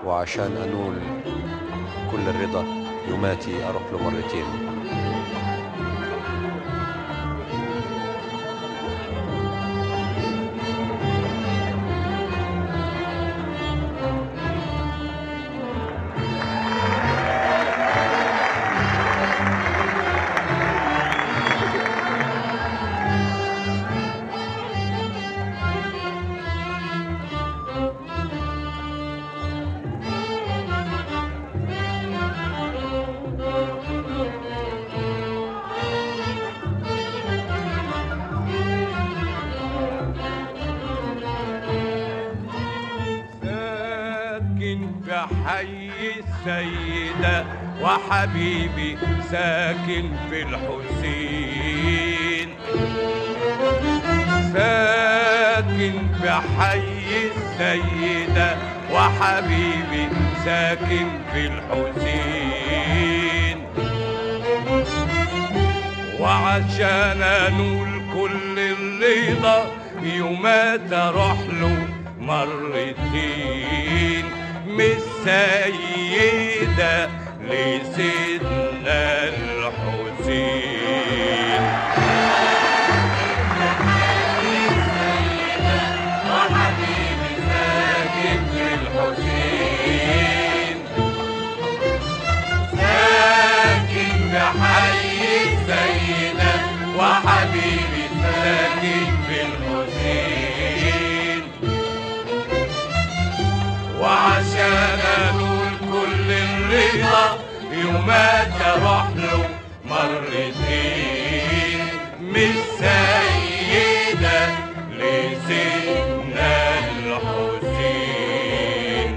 وعشان أنول كل الرضا يوماتي أروح له مرتين ساكن في حي السيدة وحبيبي ساكن في الحسين ساكن في حي السيدة وحبيبي ساكن في الحسين وعشان انول كل الرضا يومات اروح له مرتين من السيدة لسيدنا الحسين ساكن في الحسين ساكن بحي السيدة وحبيبي ساكن في الحسين وعشان انول كل الرضا يومات اروح له مرتين من السيدة لسيدنا الحسين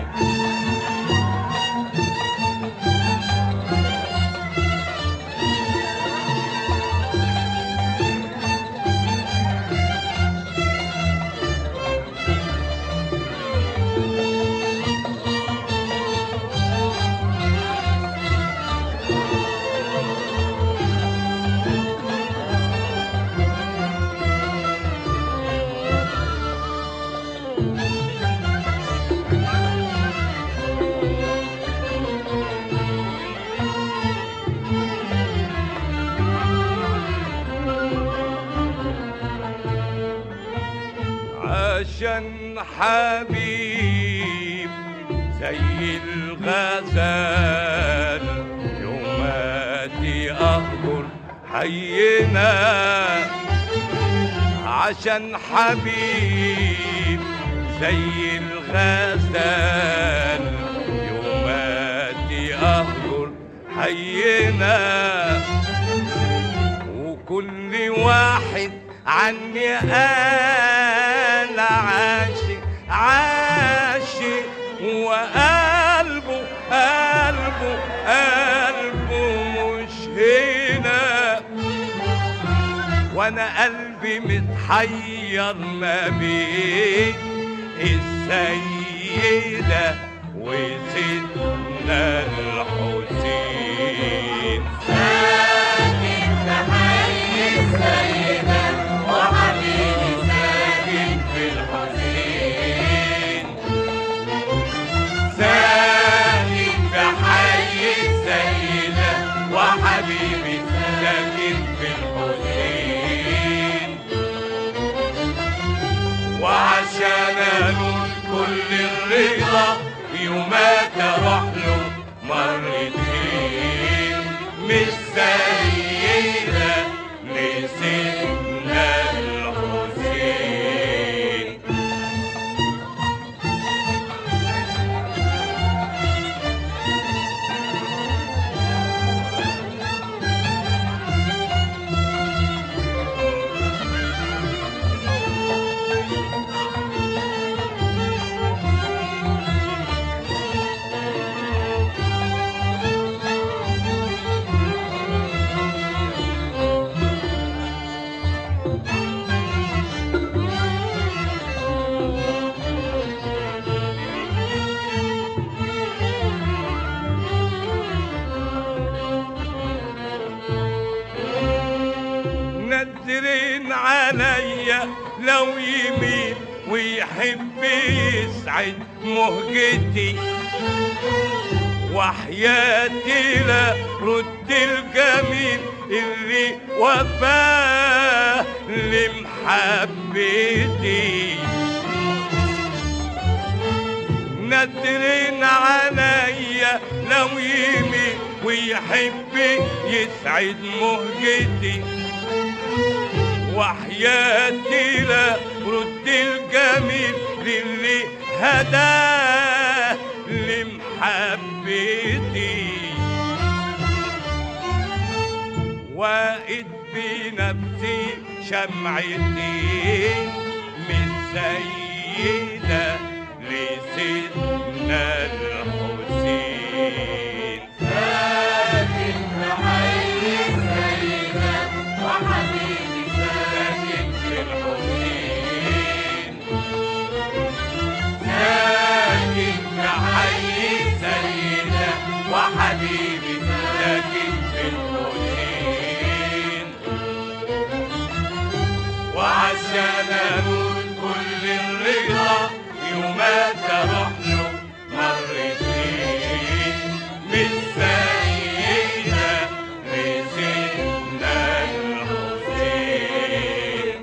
عشان حبيب زي الغزال يوماتي أهجر حينا عشان حبيب زي الغزال يوماتي أهجر حينا وكل واحد عني قال عاشق عاشق وقلبه قلبه قلبه مش هنا وانا قلبي متحير ما بين السيدة وسيدنا الحسين ساكن في الحسين ساكن في حي السيدة وحبيبي ساكن في الحسين وعشان انول كل الرضا يومات اروح له مرتين من السيدة لسيدنا الحسين نادرين عليا لو يمين ويحب يسعد مهجتي وحياتي لا رد الجميل اللي وفاه لمحبتي نادرين عليا لو يمي ويحب يسعد مهجتي وحياتي لا رد الجميل للي هداه لمحبتي وائد بنفسي شمعتي من سيدة لسيدنا الحسين ساكن بحي السيدة وحبيبي ساكن في الحسين ساكن في حي السيدة وحبيبي ساكن في الحسين وعشان انول كل الرضا يوم تروح له مرتين من سيدنا لسيدنا الحسين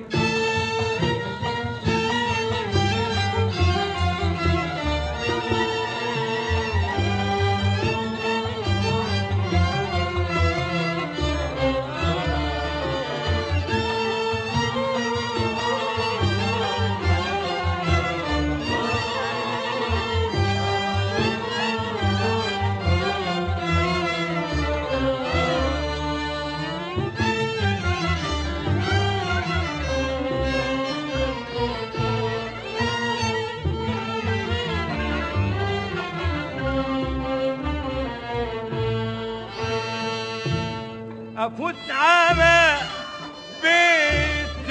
افوت على بيت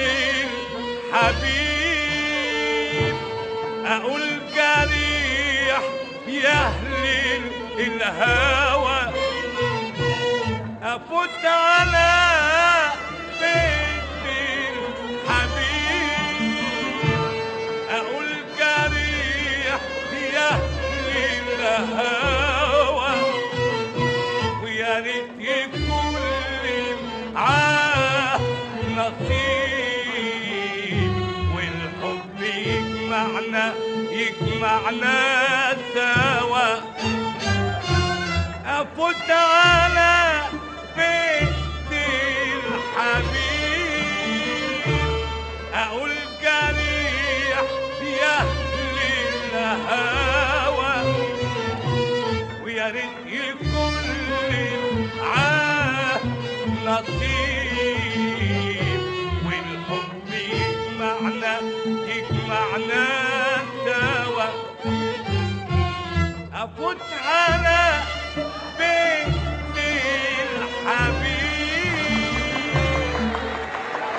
الحبيب اقول جريح يا اهل الهوى افوت على بيت الحبيب اقول جريح يا اهل الهوى ويا ريت يكون لي معاه نصيب والحب يجمعنا يجمعنا سوا افوت على بيت الحبيب اقول جريح يا اهل الهوى ويا ريت يكون لي معاه نصيب والحب يجمعنا يجمعنا سوا افوت على بيت الحبيب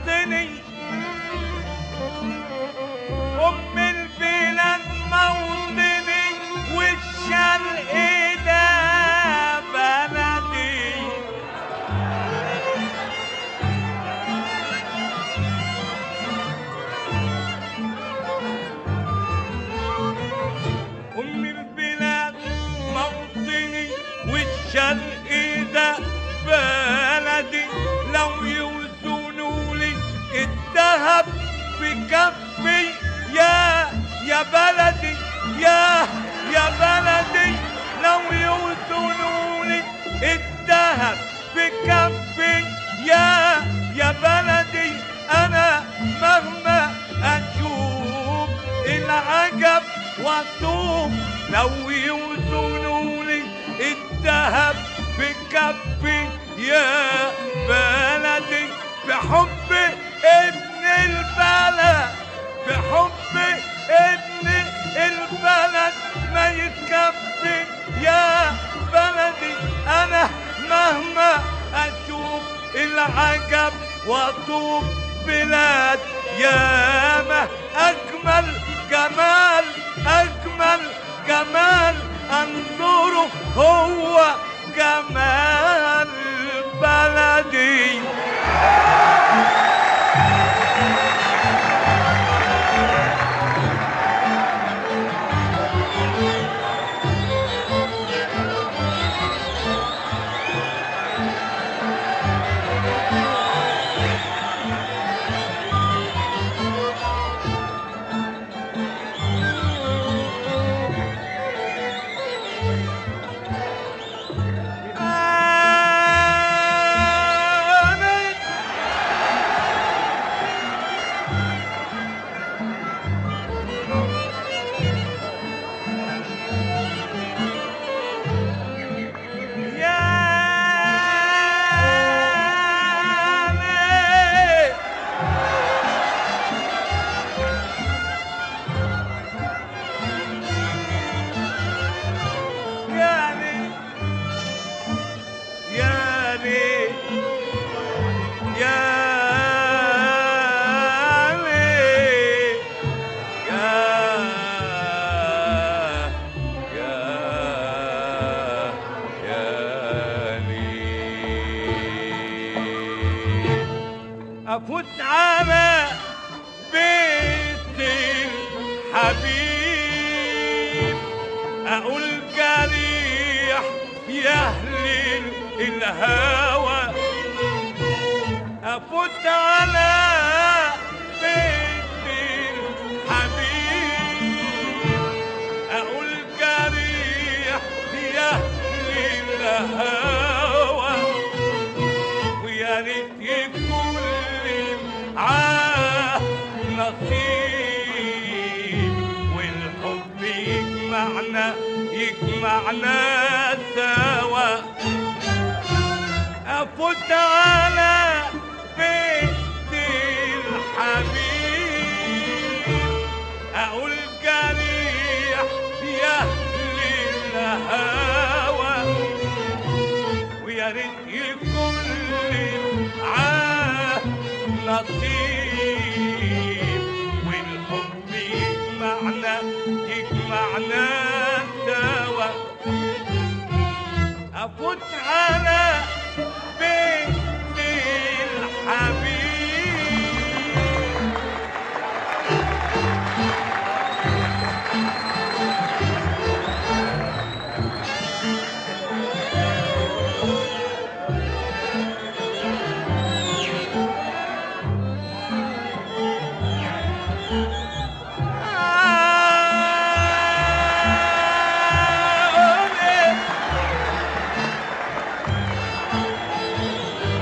موطني أم البلاد موطني والشرق ده بلدي أم البلاد موطني والشرق ده بلدي لو يوزنوا لي الذهب في كفي يا يا بلدي يا يا بلدي لو يوزنوا لي الذهب في كفي يا يا بلدي أنا مهما أشوف العجب وأتوب لو يوزنوا لي الذهب بكفي يا بلدي بحب ابن البلد بحب ابن البلد ما يكفي يا بلدي انا مهما اشوف العجب واطوف بلاد ياما اجمل جمال اجمل جمال انظره هو جمال بلدي آمين يا ليل يا ليل يا ليل يا ليل يا يا يا ليل أفوت على بيت الحبيب أقول جريح يهلل الهوى أفوت على بيت الحبيب أقول جريح يهلل الهوى ويا ريت يكون لي معاه نصيب والحب يجمعنا يجمعنا سوا أفوت على بيت الحبيب أقول جريح يهلي الهوى ويا ريت يكون لي معاه نصيب والحب يجمعنا يجمعنا سوا أفوت على بيت الحبيب آه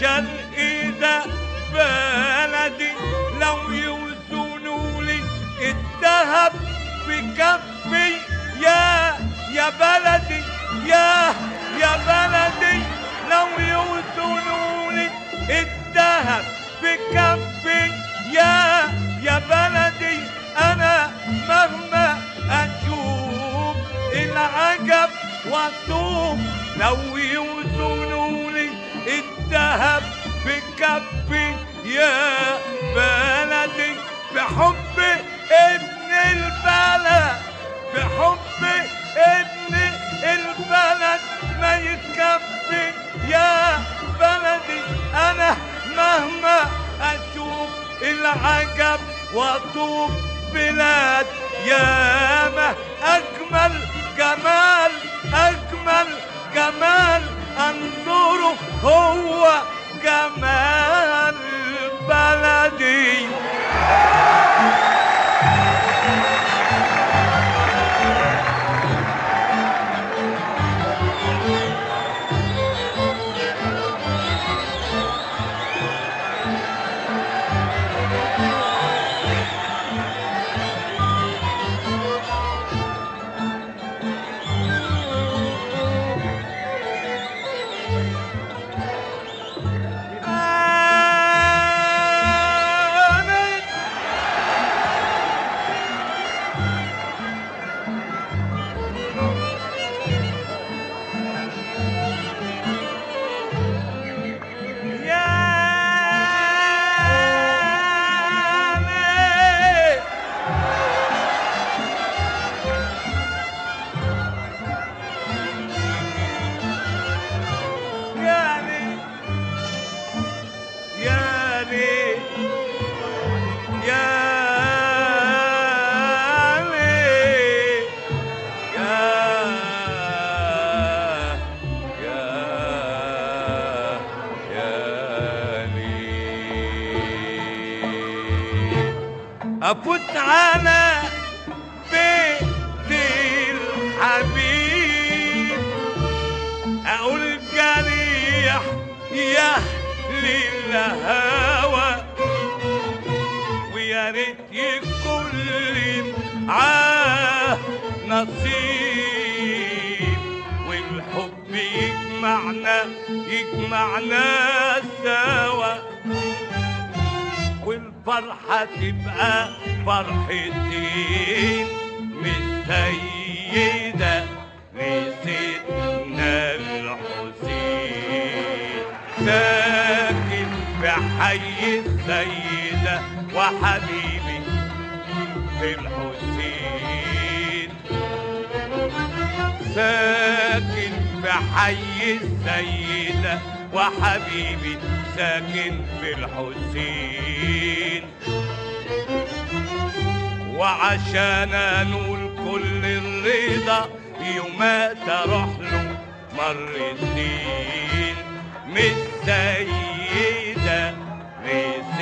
عشان إذا بلدي لو يوزنوا لي الذهب بكفي يا يا بلدي يا يا بلدي لو يوزنوا لي الذهب بكفي يا يا بلدي انا مهما اشوف العجب واتوب لو يوزنوا لي الذهب بكفي يا بلدي بحب ابن البلد بحب ابن البلد ما يتكفي يا بلدي انا مهما اشوف العجب واطوف بلاد ياما اجمل جمال اجمل جمال انظره هو جمال بلدي آمين يا ليل يا ليل يا ليل يا ليل يا يا يا ليل أفوت على بيت الحبيب اقول جريح يا للهوى ويا ريت يكون لي معاه نصيب والحب يجمعنا يجمعنا سوا والفرحة تبقى فرحتين من سيدة لسيدنا الحسين ساكن في حي السيدة وحبيبي في الحسين ساكن في حي السيدة وحبيبي ساكن في الحسين وعشان انول كل الرضا يومات اروح له مرتين من السيدة لسيدة